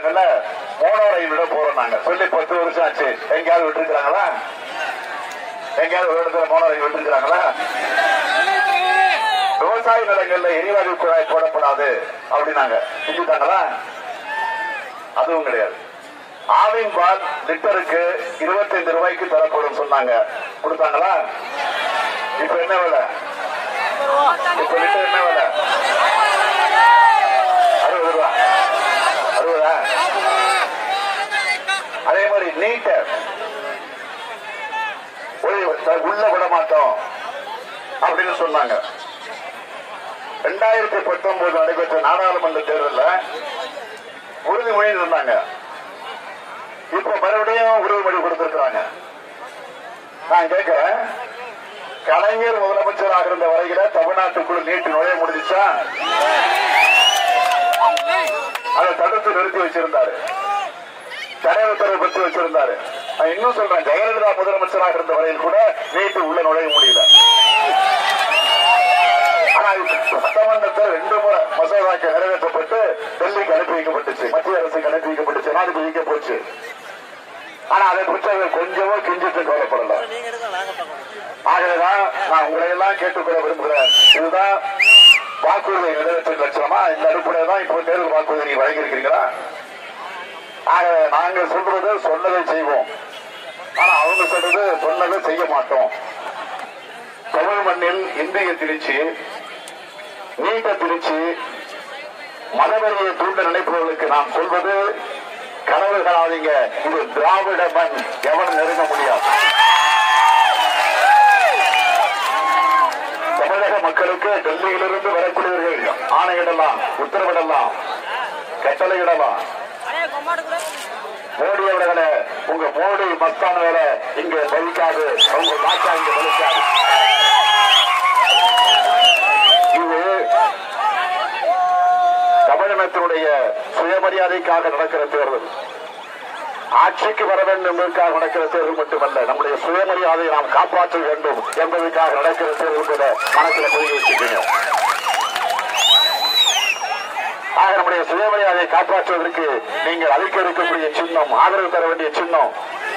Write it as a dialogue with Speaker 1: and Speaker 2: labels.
Speaker 1: மாவட்டங்கள்ல மோனோ ரயில் விட போறோம் நாங்க சொல்லி பத்து வருஷம் ஆச்சு எங்கேயாவது விட்டுருக்காங்களா எங்கேயாவது ஒரு இடத்துல மோனோ ரயில் விட்டுருக்காங்களா விவசாய நிலங்கள்ல எரிவாயு குழாய் போடப்படாது அப்படின்னாங்க செஞ்சுட்டாங்களா அதுவும் கிடையாது ஆவின் பால் லிட்டருக்கு இருபத்தைந்து ரூபாய்க்கு தரப்படும் சொன்னாங்க கொடுத்தாங்களா இப்ப என்ன விலை இப்ப லிட்டர் என்ன விலை அறுபது ரூபா அறுபதா அதே மாதிரி நீட்ட உள்ள விட மாட்டோம் அப்படின்னு சொன்னாங்க ரெண்டாயிரத்தி பத்தொன்பது நடைபெற்ற நாடாளுமன்ற தேர்தலில் உறுதிமொழி இருந்தாங்க இப்ப மறுபடியும் உறுதிமொழி கொடுத்திருக்கிறாங்க நான் கேட்கிறேன் கலைஞர் முதலமைச்சராக இருந்த வரையில தமிழ்நாட்டுக்குள் நீட்டு நுழைய முடிஞ்சுச்சா அதை தடுத்து நிறுத்தி வச்சிருந்தாரு தடை உத்தரவு பெற்று வச்சிருந்தாரு நான் இன்னும் சொல்றேன் ஜெயலலிதா முதலமைச்சராக இருந்த வரையில் கூட நீட்டு உள்ள நுழைய முடியல ஆனா இது சட்டமன்றத்தில் ரெண்டு முறை மசோதாக்கு நிறைவேற்றப்பட்டு டெல்லிக்கு அனுப்பி வைக்கப்பட்டுச்சு மத்திய அரசுக்கு அனுப்பி வைக்கப்பட்டுச்சு ஜனாதிபதிக்கு போச்சு ஆனா அதை பற்றி அவர் கொஞ்சமோ கிஞ்சிட்டு கவலைப்படல ஆகவேதான் நான் உங்களை எல்லாம் கேட்டுக்கொள்ள விரும்புகிறேன் இதுதான் வாக்குறுதி நிறைவேற்ற லட்சணமா இந்த அடிப்படையில் தான் இப்போ தேர்தல் வாக்குறுதி நீங்க வழங்கியிருக்கிறீங்களா ஆக நாங்க சொல்றது சொன்னதை செய்வோம் ஆனா அவங்க சொல்றது சொன்னதை செய்ய மாட்டோம் தமிழ் மண்ணில் இந்திய திருச்சி நீண்ட திருச்சி மதவெறியை தூண்ட நினைப்பவர்களுக்கு நாம் சொல்வது கனவு காணாதீங்க இது திராவிட மண் எவன் நெருங்க முடியாது தமிழக மக்களுக்கு டெல்லியிலிருந்து வரக்கூடியவர்கள் ஆணையிடலாம் உத்தரவிடலாம் கட்டளையிடலாம் மோடி அவர்களே உங்க மோடி மஸ்தான் வேற இங்க பலிக்காது உங்க பாஷா இங்க பலிக்காது இது தமிழினத்தினுடைய சுயமரியாதைக்காக நடக்கிற தேர்தல் ஆட்சிக்கு வர வேண்டும் என்பதற்காக நடக்கிற தேர்தல் மட்டுமல்ல நம்முடைய சுயமரியாதையை நாம் காப்பாற்ற வேண்டும் என்பதற்காக நடக்கிற தேர்தல் கூட மனசில் பதிவு வச்சுக்கீங்க ஆக நம்முடைய சுயமரியாதையை காப்பாற்றுவதற்கு நீங்கள் அளிக்க இருக்கக்கூடிய சின்னம் ஆதரவு தர வேண்டிய சின்னம்